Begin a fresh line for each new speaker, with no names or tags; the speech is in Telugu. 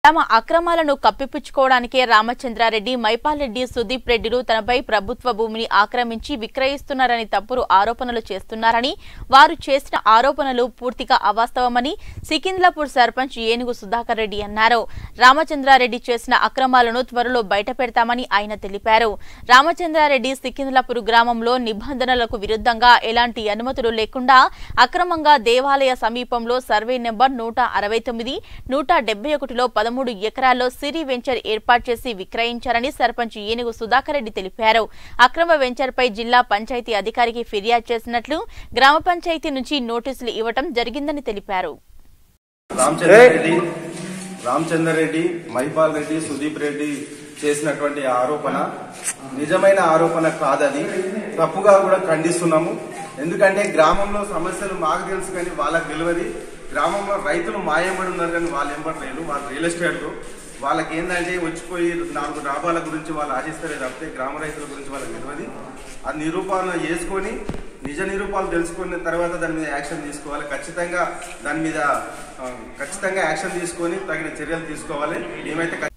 తమ అక్రమాలను కప్పిపుచ్చుకోవడానికే రామచంద్రారెడ్డి మైపాల్రెడ్డి సుదీప్ రెడ్డిలు తనపై ప్రభుత్వ భూమిని ఆక్రమించి విక్రయిస్తున్నారని తప్పుడు ఆరోపణలు చేస్తున్నారని వారు చేసిన ఆరోపణలు పూర్తిగా అవాస్తవమని సికింద్లాపూర్ సర్పంచ్ ఏనుగు సుధాకర్ రెడ్డి అన్నారు రామచంద్రారెడ్డి చేసిన అక్రమాలను త్వరలో బయటపెడతామని ఆయన తెలిపారు రామచంద్రారెడ్డి సికింద్లాపూర్ గ్రామంలో నిబంధనలకు విరుద్ధంగా ఎలాంటి అనుమతులు లేకుండా అక్రమంగా దేవాలయ సమీపంలో సర్వే నెంబర్ నూట అరవై తొమ్మిది నూట డెబ్బై ఒకటిలో పదమూడు ఎకరాల్లో సిరి వెంచర్ ఏర్పాటు చేసి విక్రయించారని సర్పంచ్ ఏనుగు సుధాకర్ రెడ్డి తెలిపారు అక్రమ వెంచర్ పై జిల్లా పంచాయతీ అధికారికి ఫిర్యాదు చేసినట్లు గ్రామ పంచాయతీ నుంచి నోటీసులు ఇవ్వటం జరిగిందని తెలిపారు
రామచంద్రరెడ్డి రామచంద్రరెడ్డి మైపాల్ రెడ్డి సుదీప్ రెడ్డి చేసినటువంటి ఆరోపణ నిజమైన ఆరోపణ కాదది తప్పుగా కూడా ఖండిస్తున్నాము ఎందుకంటే గ్రామంలో సమస్యలు మాకు తెలుసు కానీ వాళ్ళకి తెలియదు గ్రామంలో రైతులు మాయబడి ఉన్నారు కానీ వాళ్ళు ఎంబడలేరు వాళ్ళు రియల్ ఎస్టేట్లు వాళ్ళకి ఏంటంటే వచ్చిపోయి నాలుగు లాభాల గురించి వాళ్ళు ఆశిస్తారే తప్పితే గ్రామ రైతుల గురించి వాళ్ళకి తెలియదు ఆ నిరూపణ చేసుకొని నిజ నిరూపాలు తెలుసుకున్న తర్వాత దాని మీద యాక్షన్ తీసుకోవాలి ఖచ్చితంగా దాని మీద ఆ, ఖచ్చితంగా యాక్షన్ తీసుకొని తగిన చర్యలు తీసుకోవాలి ఏమైతే